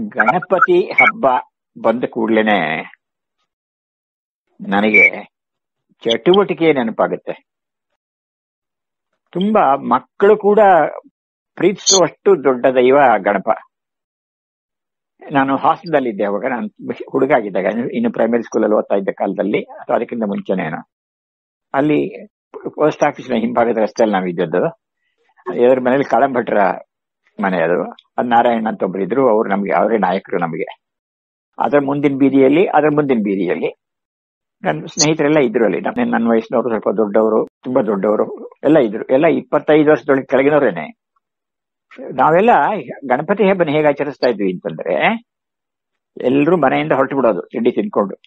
ಗಣಪತಿ ಹಬ್ಬ ಬಂದ ಕೂಡ್ಲೇನೆ ನನಗೆ ಚಟುವಟಿಕೆ ನೆನಪಾಗುತ್ತೆ ತುಂಬಾ ಮಕ್ಕಳು ಕೂಡ ಪ್ರೀತಿಸುವಷ್ಟು ದೊಡ್ಡ ದೈವ ಗಣಪ ನಾನು ಹಾಸ್ಟೆಲ್ ಇದ್ದೆ ಅವಾಗ ನಾನು ಹುಡುಗ ಆಗಿದ್ದಾಗ ಇನ್ನು ಪ್ರೈಮರಿ ಸ್ಕೂಲಲ್ಲಿ ಓದ್ತಾ ಇದ್ದ ಕಾಲದಲ್ಲಿ ಅಥವಾ ಅದಕ್ಕಿಂತ ಮುಂಚೆನೇನು ಅಲ್ಲಿ ಪೋಸ್ಟ್ ಆಫೀಸ್ನ ಹಿಂಭಾಗದ ರಸ್ತೆಯಲ್ಲಿ ನಾವು ಇದ್ದದ್ದು ಎದುರ ಮನೇಲಿ ಕಾಳಂಭಟ್ರ ಮನೆ ಅದು ಅದು ನಾರಾಯಣ ಅಂತ ಒಬ್ರು ಇದ್ರು ಅವ್ರು ನಮ್ಗೆ ಅವರೇ ನಾಯಕರು ನಮಗೆ ಅದರ ಮುಂದಿನ ಬೀದಿಯಲ್ಲಿ ಅದರ ಮುಂದಿನ ಬೀದಿಯಲ್ಲಿ ನನ್ನ ಸ್ನೇಹಿತರೆಲ್ಲ ಇದ್ರು ಅಲ್ಲಿ ನನ್ನ ನನ್ನ ವಯಸ್ಸಿನವರು ಸ್ವಲ್ಪ ದೊಡ್ಡವರು ತುಂಬಾ ದೊಡ್ಡವರು ಎಲ್ಲ ಇದ್ರು ಎಲ್ಲ ಇಪ್ಪತ್ತೈದು ವರ್ಷದೊಳಗೆ ಕೆಳಗಿನವರೇನೆ ನಾವೆಲ್ಲ ಗಣಪತಿ ಹಬ್ಬನ ಹೇಗೆ ಆಚರಿಸ್ತಾ ಇದ್ವಿ ಅಂತಂದ್ರೆ ಎಲ್ಲರೂ ಮನೆಯಿಂದ ಹೊರಟು ಬಿಡೋದು ತಿಂಡಿ ತಿನ್ಕೊಂಡು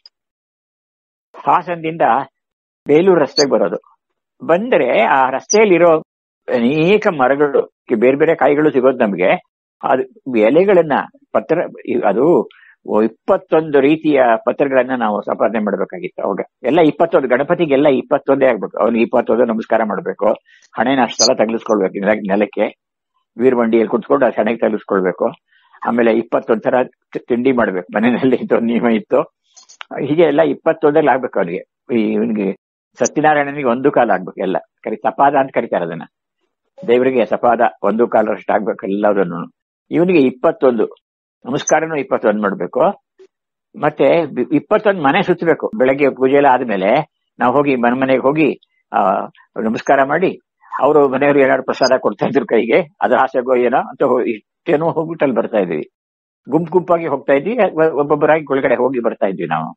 ಹಾಸನದಿಂದ ಬೇಲೂರು ರಸ್ತೆಗೆ ಬರೋದು ಬಂದ್ರೆ ಆ ರಸ್ತೆಯಲ್ಲಿರೋ ಅನೇಕ ಮರಗಳು ಬೇರೆ ಬೇರೆ ಕಾಯಿಗಳು ಸಿಗೋದು ನಮಗೆ ಅದು ಎಲೆಗಳನ್ನ ಪತ್ರ ಅದು ಇಪ್ಪತ್ತೊಂದು ರೀತಿಯ ಪತ್ರಗಳನ್ನ ನಾವು ಸಂಪಾದನೆ ಮಾಡ್ಬೇಕಾಗಿತ್ತು ಅವಾಗ ಎಲ್ಲ ಇಪ್ಪತ್ತೊಂದು ಗಣಪತಿಗೆಲ್ಲ ಇಪ್ಪತ್ತೊಂದೇ ಆಗ್ಬೇಕು ಅವ್ನಿಗೆ ಇಪ್ಪತ್ತೊಂದು ನಮಸ್ಕಾರ ಮಾಡ್ಬೇಕು ಹಣೆನ ಅಷ್ಟೆಲ್ಲ ತಗಲಿಸ್ಕೊಳ್ಬೇಕು ನೆಲಕ್ಕೆ ವೀರವಂಡಿಯಲ್ಲಿ ಕುತ್ಕೊಂಡು ಆ ಹಣೆಗೆ ತಗಲಿಸ್ಕೊಳ್ಬೇಕು ಆಮೇಲೆ ಇಪ್ಪತ್ತೊಂದ್ ತರ ತಿಂಡಿ ಮಾಡ್ಬೇಕು ಮನೆಯಲ್ಲಿ ಇತ್ತು ನಿಯಮ ಇತ್ತು ಹೀಗೆ ಎಲ್ಲ ಇಪ್ಪತ್ತೊಂದಲ್ಲಿ ಆಗ್ಬೇಕು ಅವನಿಗೆ ಇವನಿಗೆ ಸತ್ಯನಾರಾಯಣನಿಗೆ ಒಂದು ಕಾಲ ಆಗ್ಬೇಕು ಎಲ್ಲ ಕರಿ ಸಪಾದ ಅಂತ ಕರೀತಾರೆ ಅದನ್ನ ದೇವರಿಗೆ ಸಪಾದ ಒಂದು ಕಾಲರಷ್ಟು ಆಗ್ಬೇಕು ಎಲ್ಲದನ್ನು ಇವನಿಗೆ ಇಪ್ಪತ್ತೊಂದು ನಮಸ್ಕಾರನು ಇಪ್ಪತ್ತೊಂದು ಮಾಡ್ಬೇಕು ಮತ್ತೆ ಇಪ್ಪತ್ತೊಂದು ಮನೆ ಸುತ್ತಬೇಕು ಬೆಳಗ್ಗೆ ಪೂಜೆ ಎಲ್ಲ ಆದ್ಮೇಲೆ ನಾವು ಹೋಗಿ ಮನೆ ಮನೆಗೆ ಹೋಗಿ ಆ ನಮಸ್ಕಾರ ಮಾಡಿ ಅವರು ಮನೆಯವರು ಏನಾದ್ರು ಪ್ರಸಾದ ಕೊಡ್ತಾ ಇದ್ರು ಕೈಗೆ ಅದ್ರ ಆಸೆಗೋ ಏನೋ ಅಂತ ಇಷ್ಟೇನೋ ಹೋಗ್ಬಿಟ್ಟು ಅಲ್ಲಿ ಬರ್ತಾ ಇದ್ವಿ ಗುಂಪು ಗುಂಪಾಗಿ ಹೋಗ್ತಾ ಇದ್ವಿ ಒಬ್ಬೊಬ್ಬರಾಗಿ ಒಳಗಡೆ ಹೋಗಿ ಬರ್ತಾ ಇದ್ವಿ ನಾವು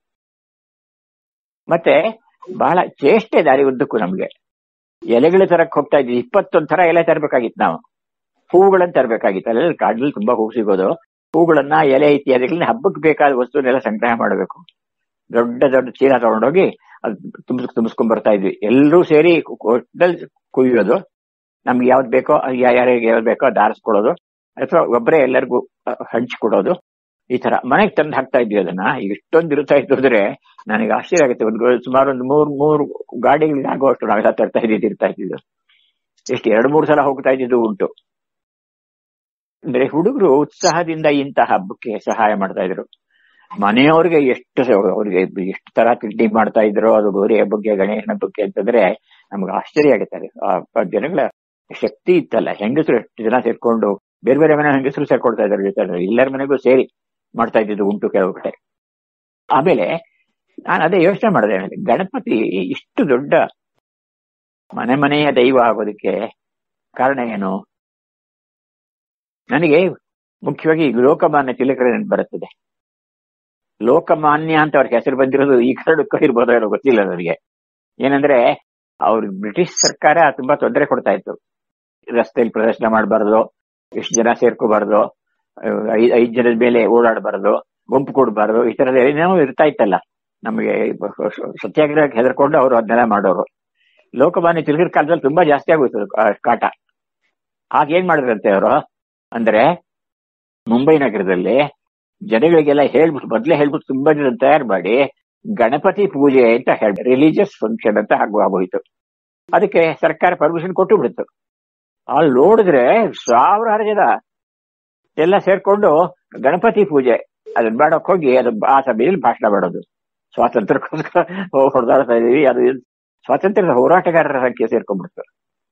ಮತ್ತೆ ಬಹಳ ಚೇಷ್ಟೆ ದಾರಿ ಉದ್ದಕ್ಕೂ ನಮ್ಗೆ ಎಲೆಗಳ ತರಕ್ ಹೋಗ್ತಾ ಇದ್ವಿ ಇಪ್ಪತ್ತೊಂದ್ ತರ ಎಲೆ ತರಬೇಕಾಗಿತ್ತು ನಾವು ಹೂವುಗಳನ್ನ ತರಬೇಕಾಗಿತ್ತು ಅಲ್ಲೆಲ್ಲ ಕಾಡಲ್ಲಿ ತುಂಬಾ ಹೂ ಸಿಗೋದು ಹೂಗಳನ್ನ ಎಲೆ ಇತ್ಯಾದಿಗಳನ್ನ ಹಬ್ಬಕ್ಕೆ ಬೇಕಾದ ವಸ್ತುನೆಲ್ಲ ಸಂಗ್ರಹ ಮಾಡಬೇಕು ದೊಡ್ಡ ದೊಡ್ಡ ಚೀಲ ತಗೊಂಡೋಗಿ ಅದು ತುಂಬಿಸ್ ತುಂಬಿಸ್ಕೊಂಡ್ ಬರ್ತಾ ಇದ್ವಿ ಎಲ್ಲರೂ ಸೇರಿ ಒಟ್ಟಲ್ಲಿ ಕುಯ್ಯೋದು ನಮ್ಗೆ ಯಾವ್ದು ಬೇಕೋ ಯಾರ್ಯಾರಿಗೆ ಯಾವ್ದು ಬೇಕೋ ಅದು ಆರಿಸ್ಕೊಳ್ಳೋದು ಅಥವಾ ಒಬ್ಬರೇ ಎಲ್ಲರಿಗೂ ಹಂಚ್ಕೊಡೋದು ಈ ತರ ಮನೆಗೆ ತಂದು ಹಾಕ್ತಾ ಇದ್ವಿ ಅದನ್ನ ಇಷ್ಟೊಂದು ಇರುತ್ತಾ ಇತ್ತು ಅಂದ್ರೆ ನನಗೆ ಆಶ್ಚರ್ಯ ಆಗುತ್ತೆ ಒಂದು ಸುಮಾರು ಒಂದು ಮೂರ್ ಮೂರು ಗಾಡಿಗಳಿಗೆ ಆಗುವಷ್ಟು ನಾವೆಲ್ಲ ತರ್ತಾ ಇದ್ದಿದ್ದು ಇರ್ತಾ ಇದ್ದಿದ್ದು ಎಷ್ಟು ಎರಡು ಮೂರು ಸಲ ಹೋಗ್ತಾ ಇದ್ದಿದ್ದು ಉಂಟು ಅಂದ್ರೆ ಹುಡುಗರು ಉತ್ಸಾಹದಿಂದ ಇಂಥ ಹಬ್ಬಕ್ಕೆ ಸಹಾಯ ಮಾಡ್ತಾ ಇದ್ರು ಮನೆಯವ್ರಿಗೆ ಎಷ್ಟು ಅವ್ರಿಗೆ ಎಷ್ಟು ತರ ತಿಂಡಿ ಮಾಡ್ತಾ ಇದ್ರು ಅದು ಗೌರಿ ಹಬ್ಬಕ್ಕೆ ಗಣೇಶನ ಹಬ್ಬಕ್ಕೆ ಅಂತಂದ್ರೆ ನಮ್ಗೆ ಆಶ್ಚರ್ಯ ಆಗುತ್ತೆ ಆ ಜನಗಳ ಶಕ್ತಿ ಇತ್ತಲ್ಲ ಹೆಂಗಸರು ಎಷ್ಟು ಜನ ಸೇರ್ಕೊಂಡು ಬೇರೆ ಬೇರೆ ಮನೆ ಹೆಂಗಸರು ಸೇರ್ಕೊಳ್ತಾ ಇದ್ದಾರೆ ಜೊತೆ ಎಲ್ಲರ ಮನೆಗೂ ಸೇರಿ ಮಾಡ್ತಾ ಇದ್ದಿದ್ದು ಉಂಟು ಕೆಲವು ಕಡೆ ಆಮೇಲೆ ನಾನು ಅದೇ ಯೋಚನೆ ಮಾಡಿದೆ ಗಣಪತಿ ಇಷ್ಟು ದೊಡ್ಡ ಮನೆ ಮನೆಯ ದೈವ ಆಗೋದಕ್ಕೆ ಕಾರಣ ಏನು ನನಗೆ ಮುಖ್ಯವಾಗಿ ಲೋಕಮಾನ್ಯ ತಿಲಕರ ನೆನಪು ಬರುತ್ತದೆ ಲೋಕಮಾನ್ಯ ಅಂತ ಅವ್ರಿಗೆ ಹೆಸರು ಬಂದಿರೋದು ಈ ಕಾರಣಕ್ಕೂ ಇರ್ಬೋದೋ ಏನೋ ಗೊತ್ತಿಲ್ಲ ನನಗೆ ಏನಂದ್ರೆ ಅವ್ರು ಬ್ರಿಟಿಷ್ ಸರ್ಕಾರ ತುಂಬಾ ತೊಂದರೆ ಕೊಡ್ತಾ ಇತ್ತು ರಸ್ತೆಯಲ್ಲಿ ಪ್ರದರ್ಶನ ಮಾಡಬಾರ್ದು ಎಷ್ಟು ಜನ ಸೇರ್ಕೋಬಾರ್ದು ಐದ್ ಜನದ ಮೇಲೆ ಓಡಾಡಬಾರ್ದು ಗುಂಪು ಕೊಡಬಾರ್ದು ಈ ತರದ ಏನೇನೋ ಇರ್ತಾ ಇತ್ತಲ್ಲ ನಮಗೆ ಸತ್ಯಾಗ್ರಹಕ್ಕೆ ಹೆದರ್ಕೊಂಡು ಅವರು ಅದನ್ನೆಲ್ಲ ಮಾಡೋರು ಲೋಕಮಾನ್ಯ ತಿರುಗಿರ ಕಾಲದಲ್ಲಿ ತುಂಬಾ ಜಾಸ್ತಿ ಆಗೋಯ್ತು ಕಾಟ ಹಾಗೇನ್ ಮಾಡಿದ್ರಂತೆ ಅವರು ಅಂದ್ರೆ ಮುಂಬೈ ನಗರದಲ್ಲಿ ಜನಗಳಿಗೆಲ್ಲ ಹೇಳ್ಬಿಟ್ಟು ಮೊದ್ಲೇ ಹೇಳ್ಬಿಟ್ಟು ತುಂಬಾ ಜನ ತಯಾರು ಮಾಡಿ ಗಣಪತಿ ಪೂಜೆ ಅಂತ ಹೇಳಿ ರಿಲಿಜಿಯಸ್ ಫಂಕ್ಷನ್ ಅಂತ ಆಗೋಯ್ತು ಅದಕ್ಕೆ ಸರ್ಕಾರ ಪರ್ಮಿಷನ್ ಕೊಟ್ಟು ಬಿಡ್ತು ಅಲ್ಲಿ ನೋಡಿದ್ರೆ ಸಾವಿರಾರು ಜನ ಎಲ್ಲ ಸೇರ್ಕೊಂಡು ಗಣಪತಿ ಪೂಜೆ ಅದನ್ನ ಮಾಡಕ್ ಹೋಗಿ ಅದು ಆ ಸಭೆಯಲ್ಲಿ ಭಾಷಣ ಮಾಡೋದು ಸ್ವಾತಂತ್ರ್ಯಕ್ಕೋಸ್ಕರ ಹೊಡೆದಾಡ್ತಾ ಇದೀವಿ ಅದು ಸ್ವಾತಂತ್ರ್ಯದ ಹೋರಾಟಗಾರರ ಸಂಖ್ಯೆ ಸೇರ್ಕೊಂಡ್ಬಿಡ್ತು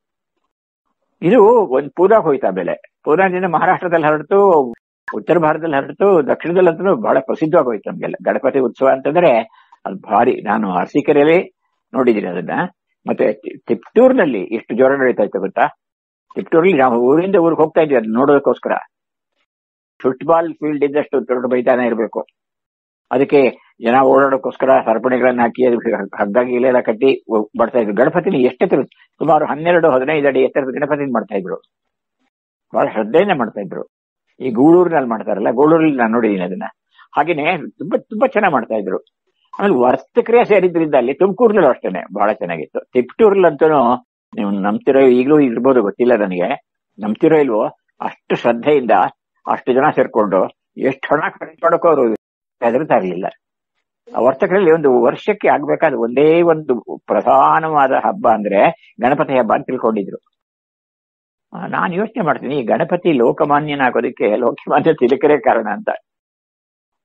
ಇದು ಒಂದ್ ಪೂನಾಗ್ ಹೋಯ್ತು ಆಮೇಲೆ ಪೂನಾದಿಂದ ಮಹಾರಾಷ್ಟ್ರದಲ್ಲಿ ಹರಡ್ತು ಉತ್ತರ ಭಾರತದಲ್ಲಿ ಹರಡ್ತು ದಕ್ಷಿಣದಲ್ಲಂತೂ ಬಹಳ ಪ್ರಸಿದ್ಧವಾಗಿ ಹೋಯ್ತು ನಮ್ಗೆಲ್ಲ ಗಣಪತಿ ಉತ್ಸವ ಅಂತಂದ್ರೆ ಅದು ಭಾರಿ ನಾನು ಅರಸೀಕೆರೆಯಲ್ಲಿ ನೋಡಿದ್ದೀನಿ ಅದನ್ನ ಮತ್ತೆ ತಿಪ್ಟೂರ್ನಲ್ಲಿ ಎಷ್ಟು ಜೋರ ನಡೀತಾ ಇತ್ತು ಗೊತ್ತಾ ತಿಪ್ಟೂರಲ್ಲಿ ನಾವು ಊರಿಂದ ಊರಿಗೆ ಹೋಗ್ತಾ ಇದ್ವಿ ಅದನ್ನ ನೋಡೋದಕ್ಕೋಸ್ಕರ ಫುಟ್ಬಾಲ್ ಫೀಲ್ಡ್ ಇದ್ದಷ್ಟು ದೊಡ್ಡ ಮೈದಾನ ಇರಬೇಕು ಅದಕ್ಕೆ ಜನ ಓಡಾಡೋಕ್ಕೋಸ್ಕರ ಸರಪಣಿಗಳನ್ನ ಹಾಕಿ ಹಗ್ಗಾಗಿ ಇಲ್ಲೆಲ್ಲ ಕಟ್ಟಿ ಮಾಡ್ತಾ ಇದ್ರು ಗಣಪತಿನ ಎಷ್ಟೆತ್ತರ ಸುಮಾರು ಹನ್ನೆರಡು ಹದಿನೈದು ಅಡಿ ಎತ್ತರದ ಗಣಪತಿನ ಮಾಡ್ತಾ ಇದ್ರು ಬಹಳ ಶ್ರದ್ಧೆಯಿಂದ ಮಾಡ್ತಾ ಇದ್ರು ಈ ಗೂಳೂರಿನಲ್ಲಿ ಮಾಡ್ತಾರಲ್ಲ ಗೂಳೂರಲ್ಲಿ ನಾನು ನೋಡಿದ್ದೀನಿ ಅದನ್ನ ಹಾಗೇನೆ ತುಂಬಾ ತುಂಬಾ ಚೆನ್ನಾಗಿ ಮಾಡ್ತಾ ಇದ್ರು ಆಮೇಲೆ ವರ್ತಕರೇ ಸೇರಿದ್ರಿಂದ ಅಲ್ಲಿ ತುಮಕೂರ್ನಲ್ಲೂ ಅಷ್ಟೇನೆ ಬಹಳ ಚೆನ್ನಾಗಿತ್ತು ತಿಪ್ಟೂರ್ಲಂತೂ ನೀವು ನಂಬ್ತಿರೋ ಈಗಲೂ ಇರ್ಬೋದು ಗೊತ್ತಿಲ್ಲ ನನಗೆ ನಂಬ್ತಿರೋ ಇಲ್ವೋ ಅಷ್ಟು ಶ್ರದ್ಧೆಯಿಂದ ಅಷ್ಟು ಜನ ಸೇರ್ಕೊಂಡು ಎಷ್ಟು ಹಣ ಖರ್ಚು ಮಾಡೋಕ್ಕೂ ಅವರು ಹೆದರ್ತಾ ಇರಲಿಲ್ಲ ಆ ವರ್ತಕರಲ್ಲಿ ಒಂದು ವರ್ಷಕ್ಕೆ ಆಗ್ಬೇಕಾದ ಒಂದೇ ಒಂದು ಪ್ರಧಾನವಾದ ಹಬ್ಬ ಅಂದ್ರೆ ಗಣಪತಿ ಹಬ್ಬ ಅಂತ ತಿಳ್ಕೊಂಡಿದ್ರು ನಾನು ಯೋಚನೆ ಮಾಡ್ತೀನಿ ಈ ಗಣಪತಿ ಲೋಕಮಾನ್ಯನಾಗೋದಕ್ಕೆ ಲೋಕಮಾನ್ಯ ತಿಲಕರೇ ಕಾರಣ ಅಂತ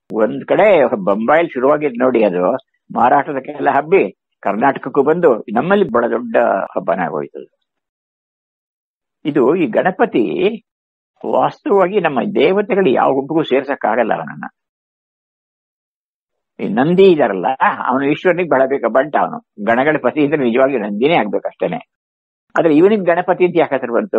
ಒಂದ್ ಕಡೆ ಬೊಂಬಾಯಿಲ್ ಶುರುವಾಗಿದ್ ನೋಡಿ ಅದು ಮಹಾರಾಷ್ಟ್ರದಕ್ಕೆಲ್ಲ ಹಬ್ಬಿ ಕರ್ನಾಟಕಕ್ಕೂ ಬಂದು ನಮ್ಮಲ್ಲಿ ಬಹಳ ದೊಡ್ಡ ಹಬ್ಬನ ಆಗೋಯ್ತು ಅದು. ಇದು ಈ ಗಣಪತಿ ವಾಸ್ತವವಾಗಿ ನಮ್ಮ ದೇವತೆಗಳು ಯಾವ ಗುಂಪಿಗೂ ಸೇರ್ಸಕ್ಕಾಗಲ್ಲ ಅವನನ್ನ ಈ ನಂದಿ ಇದಾರಲ್ಲ ಅವನು ಈಶ್ವರನಿಗೆ ಬೆಳಬೇಕ ಬಂಟ ಅವನು ಗಣಗಳ ಪತಿ ಇದ್ರೆ ನಿಜವಾಗಿ ನಂದಿನೇ ಆಗ್ಬೇಕಷ್ಟೇನೆ ಆದ್ರೆ ಇವನಿಗೆ ಗಣಪತಿ ಅಂತ ಯಾಕೆ ಹೆಸರು ಬಂತು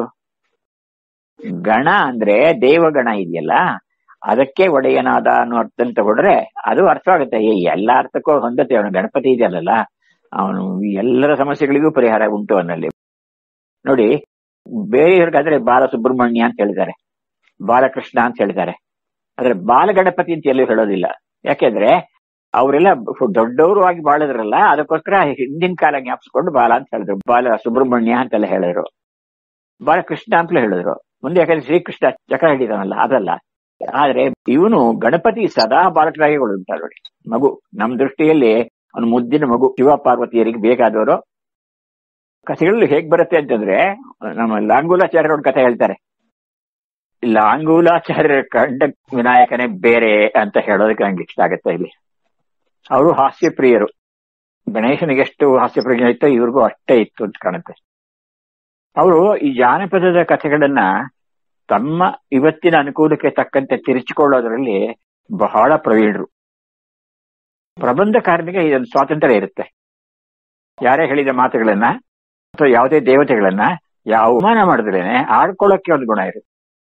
ಗಣ ಅಂದ್ರೆ ದೇವಗಣ ಇದೆಯಲ್ಲ ಅದಕ್ಕೆ ಒಡೆಯನಾದ ಅನ್ನೋ ಅರ್ಥ ತಗೊಂಡ್ರೆ ಅದು ಅರ್ಥವಾಗುತ್ತೆ ಏ ಎಲ್ಲ ಅರ್ಥಕ್ಕೂ ಹೊಂದತ್ತೆ ಅವನು ಗಣಪತಿ ಇದೆಯಲ್ಲ ಅವನು ಎಲ್ಲರ ಸಮಸ್ಯೆಗಳಿಗೂ ಪರಿಹಾರ ಉಂಟು ಅವನಲ್ಲಿ ನೋಡಿ ಬೇರೆಯವ್ರಿಗಾದ್ರೆ ಬಾಲಸುಬ್ರಹ್ಮಣ್ಯ ಅಂತ ಹೇಳಿದ್ದಾರೆ ಬಾಲಕೃಷ್ಣ ಅಂತ ಹೇಳಿದ್ದಾರೆ ಆದ್ರೆ ಬಾಲಗಣಪತಿ ಅಂತ ಎಲ್ಲೂ ಹೇಳೋದಿಲ್ಲ ಯಾಕೆಂದ್ರೆ ಅವರೆಲ್ಲ ದೊಡ್ಡವರು ಆಗಿ ಬಾಳಿದ್ರಲ್ಲ ಅದಕ್ಕೋಸ್ಕರ ಹಿಂದಿನ ಕಾಲ ಜ್ಞಾಪಿಸ್ಕೊಂಡು ಬಾಲ ಅಂತ ಹೇಳಿದ್ರು ಬಾಲ ಸುಬ್ರಹ್ಮಣ್ಯ ಅಂತೆಲ್ಲ ಹೇಳಿದ್ರು ಬಾಲಕೃಷ್ಣ ಅಂತಲೂ ಹೇಳಿದ್ರು ಮುಂದೆ ಯಾಕಂದ್ರೆ ಶ್ರೀಕೃಷ್ಣ ಚಕ್ರ ಹಿಡಿದಾನಲ್ಲ ಅದಲ್ಲ ಆದ್ರೆ ಇವನು ಗಣಪತಿ ಸದಾ ಬಾಲಕರಾಗಿ ಉಳಿದ ನೋಡಿ ಮಗು ನಮ್ ದೃಷ್ಟಿಯಲ್ಲಿ ಅವನು ಮುದ್ದಿನ ಮಗು ಶಿವ ಪಾರ್ವತಿಯರಿಗೆ ಬೇಕಾದವರು ಕಥೆಗಳು ಹೇಗ್ ಬರುತ್ತೆ ಅಂತಂದ್ರೆ ನಮ್ಮ ಲಾಂಗೂಲಾಚಾರ್ಯರ ಕಥೆ ಹೇಳ್ತಾರೆ ಲಾಂಗೂಲಾಚಾರ್ಯರ ಕಂಡ ವಿನಾಯಕನೇ ಬೇರೆ ಅಂತ ಹೇಳೋದಕ್ಕೆ ನಂಗೆ ಇಷ್ಟ ಆಗುತ್ತೆ ಇಲ್ಲಿ ಅವರು ಹಾಸ್ಯಪ್ರಿಯರು ಗಣೇಶನಿಗೆ ಎಷ್ಟು ಹಾಸ್ಯಪ್ರಿಯ ಇತ್ತು ಇವ್ರಿಗೂ ಅಷ್ಟೇ ಇತ್ತು ಅಂತ ಕಾಣುತ್ತೆ ಅವರು ಈ ಜಾನಪದದ ಕಥೆಗಳನ್ನ ತಮ್ಮ ಇವತ್ತಿನ ಅನುಕೂಲಕ್ಕೆ ತಕ್ಕಂತೆ ತಿರುಚಿಕೊಳ್ಳೋದ್ರಲ್ಲಿ ಬಹಳ ಪ್ರವೀಣರು ಪ್ರಬಂಧಕಾರನಿಗೆ ಇದೊಂದು ಸ್ವಾತಂತ್ರ್ಯ ಇರುತ್ತೆ ಯಾರೇ ಹೇಳಿದ ಮಾತುಗಳನ್ನ ಅಥವಾ ಯಾವುದೇ ದೇವತೆಗಳನ್ನ ಯಾವ ಅವಮಾನ ಮಾಡಿದ್ರೇನೆ ಆಡ್ಕೊಳ್ಳೋಕೆ ಒಂದು ಗುಣ ಇರುತ್ತೆ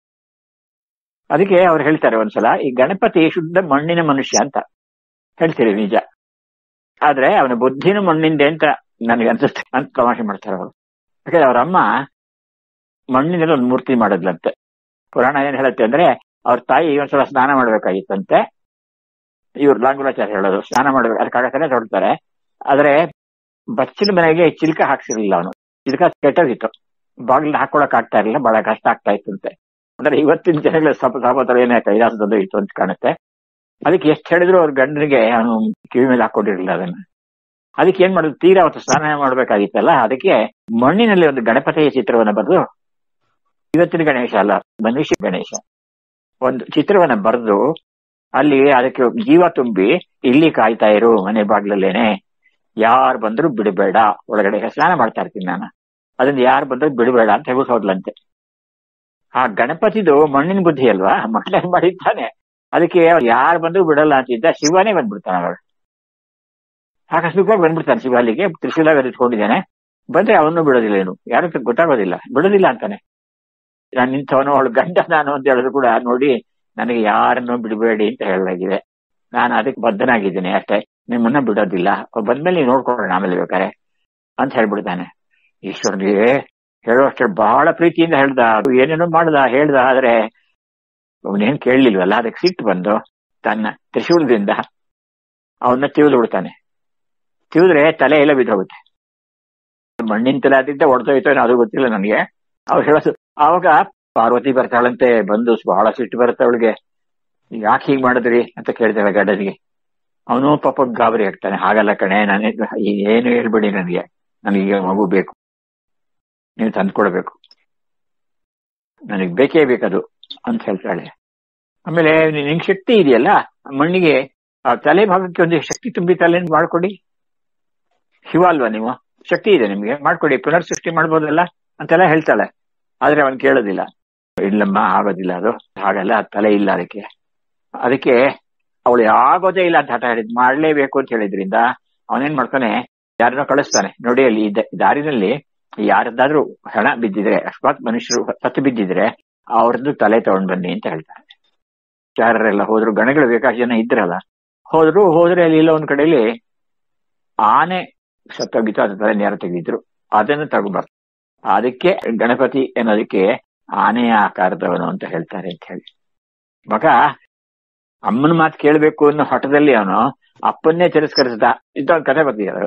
ಅದಕ್ಕೆ ಅವ್ರು ಹೇಳ್ತಾರೆ ಒಂದ್ಸಲ ಈ ಗಣಪತಿ ಶುದ್ಧ ಮಣ್ಣಿನ ಮನುಷ್ಯ ಅಂತ ಹೇಳ್ತೀರಿ ನಿಜ ಆದ್ರೆ ಅವನ ಬುದ್ಧಿನ ಮಣ್ಣಿಂದೆ ಅಂತ ನನಗೆ ಅನ್ಸುತ್ತೆ ಅಂತ ತಮಾಷೆ ಮಾಡ್ತಾರೆ ಅವರು ಯಾಕಂದ್ರೆ ಅವ್ರ ಅಮ್ಮ ಮಣ್ಣಿನಲ್ಲಿ ಒಂದು ಮೂರ್ತಿ ಮಾಡಿದ್ಲಂತೆ ಪುರಾಣ ಏನ್ ಹೇಳುತ್ತೆ ಅಂದ್ರೆ ಅವ್ರ ತಾಯಿ ಒಂದ್ಸಲ ಸ್ನಾನ ಮಾಡ್ಬೇಕಾಗಿತ್ತಂತೆ ಇವ್ರು ಲಾಂಗುಲಾಚಾರ್ಯ ಹೇಳೋದು ಸ್ನಾನ ಮಾಡ್ಬೇಕು ಅದಕ್ಕಾಗತ್ತಾನೆ ತೊಡ್ತಾರೆ ಆದ್ರೆ ಬಚ್ಚಿನ ಮನೆಗೆ ಚಿಲ್ಕ ಹಾಕ್ಸಿರ್ಲಿಲ್ಲ ಅವನು ಚಿಲ್ಕ ಕೆಟ್ಟೋಗಿತ್ತು ಬಾಗಿಲು ಹಾಕೊಳಕ್ ಆಗ್ತಾ ಇರಲಿಲ್ಲ ಬಹಳ ಕಷ್ಟ ಆಗ್ತಾ ಇತ್ತಂತೆ ಅಂದ್ರೆ ಇವತ್ತಿನ ಜನಗಳ ಸಪ ಸಪತರ ಏನೇ ಕೈಲಾಸದಲ್ಲೂ ಇತ್ತು ಅಂತ ಕಾಣುತ್ತೆ ಅದಕ್ಕೆ ಎಷ್ಟು ಹೇಳಿದ್ರು ಅವ್ರ ಗಂಡನಿಗೆ ಅವನು ಕಿವಿ ಮೇಲೆ ಹಾಕೊಂಡಿರ್ಲಿಲ್ಲ ಅದನ್ನ ಅದಕ್ಕೆ ಏನ್ ಮಾಡುದು ತೀರಾ ಅವತ್ತು ಸ್ನಾನ ಮಾಡ್ಬೇಕಾಗಿತ್ತಲ್ಲ ಅದಕ್ಕೆ ಮಣ್ಣಿನಲ್ಲಿ ಒಂದು ಗಣಪತಿಯ ಚಿತ್ರವನ್ನ ಬರೆದು ಇವತ್ತಿನ ಗಣೇಶ ಅಲ್ಲ ಮನುಷ್ಯ ಗಣೇಶ ಒಂದು ಚಿತ್ರವನ್ನ ಬರೆದು ಅಲ್ಲಿ ಅದಕ್ಕೆ ಜೀವ ತುಂಬಿ ಇಲ್ಲಿ ಕಾಯ್ತಾ ಇರು ಮನೆ ಬಾಗ್ಲಲ್ಲೇನೆ ಯಾರು ಬಂದ್ರು ಬಿಡಬೇಡ ಒಳಗಡೆ ಸ್ನಾನ ಮಾಡ್ತಾ ಇರ್ತೀನಿ ನಾನು ಅದನ್ನ ಯಾರು ಬಂದ್ರು ಬಿಡಬೇಡ ಅಂತ ಹೇಳ್ಬಿಟ್ಟು ಹೋದ್ಲಂತೆ ಆ ಗಣಪತಿದು ಮಣ್ಣಿನ ಬುದ್ಧಿ ಅಲ್ವಾ ಮಣ್ಣಾಗ ಮಾಡಿದ್ದಾನೆ ಅದಕ್ಕೆ ಯಾರು ಬಂದ್ರು ಬಿಡಲ್ಲ ಅಂತಿದ್ದ ಶಿವನೇ ಬಂದ್ಬಿಡ್ತಾನೆ ಅವಳು ಆಕಸ್ಮಿಕವಾಗಿ ಬಂದ್ಬಿಡ್ತಾನೆ ಶಿವ ಅಲ್ಲಿಗೆ ತ್ರಿಶೂಲ ಇಟ್ಕೊಂಡಿದ್ದಾನೆ ಬಂದ್ರೆ ಅವನು ಬಿಡೋದಿಲ್ಲ ಏನು ಯಾರು ಗೊತ್ತಾಗೋದಿಲ್ಲ ಬಿಡೋದಿಲ್ಲ ಅಂತಾನೆ ನಾನು ನಿಂತವನು ಅವಳು ಗಂಡ ನಾನು ಅಂತ ಹೇಳಿದ್ರು ಕೂಡ ನೋಡಿ ನನಗೆ ಯಾರನ್ನು ಬಿಡಬೇಡಿ ಅಂತ ಹೇಳಲಾಗಿದೆ ನಾನು ಅದಕ್ಕೆ ಬದ್ಧನಾಗಿದ್ದೀನಿ ಅಷ್ಟೇ ನಿಮ್ಮನ್ನ ಬಿಡೋದಿಲ್ಲ ಅವ್ರು ಬಂದ್ಮೇಲೆ ನೀವು ನೋಡ್ಕೊಳ್ಳೋಣ ಆಮೇಲೆ ಬೇಕಾರೆ ಅಂತ ಹೇಳ್ಬಿಡ್ತಾನೆ ಈಶ್ವರನಿಗೆ ಹೇಳುವಷ್ಟು ಬಹಳ ಪ್ರೀತಿಯಿಂದ ಹೇಳ್ದ ಏನೇನೋ ಮಾಡ್ದ ಹೇಳ್ದ ಆದ್ರೆ ಅವನೇನ್ ಕೇಳಲಿಲ್ವಲ್ಲ ಅದಕ್ಕೆ ಸಿಟ್ಟು ಬಂದು ತನ್ನ ತ್ರಿಶೂಲದಿಂದ ಅವನ್ನ ತಿವಿದು ಬಿಡ್ತಾನೆ ತಿವಿದ್ರೆ ತಲೆ ಎಲ್ಲ ಬಿದ್ದೋಗುತ್ತೆ ಮಣ್ಣಿನ ತಲೆ ಆದಿದ್ದ ಹೊಡೆದೋಯ್ತೋ ಅದು ಗೊತ್ತಿಲ್ಲ ನನಗೆ ಅವ್ರು ಹೇಳೋದು ಆವಾಗ ಪಾರ್ವತಿ ಬರ್ತಾಳಂತೆ ಬಂದು ಬಹಳ ಸಿಟ್ಟು ಬರುತ್ತೆ ಅವಳಿಗೆ ಯಾಕೆ ಹೀಗ್ ಮಾಡಿದ್ರಿ ಅಂತ ಕೇಳ್ತಾಳೆ ಗಂಡನಿಗೆ ಅವನು ಪಾಪ ಗಾಬರಿ ಆಗ್ತಾನೆ ಹಾಗಲ್ಲ ಕಣೆ ನಾನೇ ಏನು ಹೇಳ್ಬೇಡಿ ನನಗೆ ನನಗೆ ಮಗು ಬೇಕು ನೀವು ತಂದ್ಕೊಡ್ಬೇಕು ನನಗೆ ಬೇಕೇ ಬೇಕದು ಅಂತ ಹೇಳ್ತಾಳೆ ಆಮೇಲೆ ನಿಂಗೆ ಶಕ್ತಿ ಇದೆಯಲ್ಲ ಮಣ್ಣಿಗೆ ಆ ತಲೆ ಭಾಗಕ್ಕೆ ಒಂದು ಶಕ್ತಿ ತುಂಬಿ ತಲೆ ಮಾಡ್ಕೊಡಿ ಶಿವ ಅಲ್ವಾ ನೀವು ಶಕ್ತಿ ಇದೆ ನಿಮ್ಗೆ ಮಾಡ್ಕೊಡಿ ಪುನರ್ ಸೃಷ್ಟಿ ಮಾಡ್ಬೋದಲ್ಲ ಅಂತೆಲ್ಲ ಹೇಳ್ತಾಳೆ ಆದ್ರೆ ಅವನ್ ಕೇಳೋದಿಲ್ಲ ಇಲ್ಲಮ್ಮ ಆಗೋದಿಲ್ಲ ಅದು ಹಾಗಲ್ಲ ತಲೆ ಇಲ್ಲ ಅದಕ್ಕೆ ಅದಕ್ಕೆ ಅವಳು ಆಗೋದೇ ಇಲ್ಲ ಅಂತ ಹಠ ಹೇಳಿದ್ ಮಾಡ್ಲೇಬೇಕು ಅಂತ ಹೇಳಿದ್ರಿಂದ ಅವನೇನ್ ಮಾಡ್ತಾನೆ ಯಾರನ್ನೋ ಕಳಿಸ್ತಾನೆ ನೋಡಿ ಅಲ್ಲಿ ದಾರಿನಲ್ಲಿ ಯಾರದ್ದಾದ್ರೂ ಹಣ ಬಿದ್ದಿದ್ರೆ ಅಕಸ್ಮಾತ್ ಮನುಷ್ಯರು ಸತ್ತು ಬಿದ್ದಿದ್ರೆ ಅವ್ರದ್ದು ತಲೆ ತಗೊಂಡ್ ಬನ್ನಿ ಅಂತ ಹೇಳ್ತಾರೆ ಚಾರರೆಲ್ಲ ಹೋದ್ರು ಗಣಗಳು ಬೇಕಾಷ್ಟು ಜನ ಇದ್ರಲ್ಲ ಹೋದ್ರು ಹೋದ್ರೆ ಅಲ್ಲಿ ಇಲ್ಲ ಒಂದ್ ಕಡೆಯಲ್ಲಿ ಆನೆ ಸತ್ತೋಗಿತ್ತು ಅದ್ರ ತಲೆ ನೇರ ತೆಗೆದಿದ್ರು ಅದನ್ನು ತಗೊಂಡ್ಬರ್ತಾರೆ ಅದಕ್ಕೆ ಗಣಪತಿ ಅನ್ನೋದಕ್ಕೆ ಆನೆಯ ಆಕಾರದವನು ಅಂತ ಹೇಳ್ತಾರೆ ಅಂತ ಹೇಳಿ ಮಗ ಅಮ್ಮನ ಮಾತು ಕೇಳಬೇಕು ಅನ್ನೋ ಹಠದಲ್ಲಿ ಅವನು ಅಪ್ಪನ್ನೇ ತಿರಸ್ಕರಿಸಿದ ಇಂತ ಒಂದು ಕಥೆ ಬರ್ತಿದ್ದಾರೆ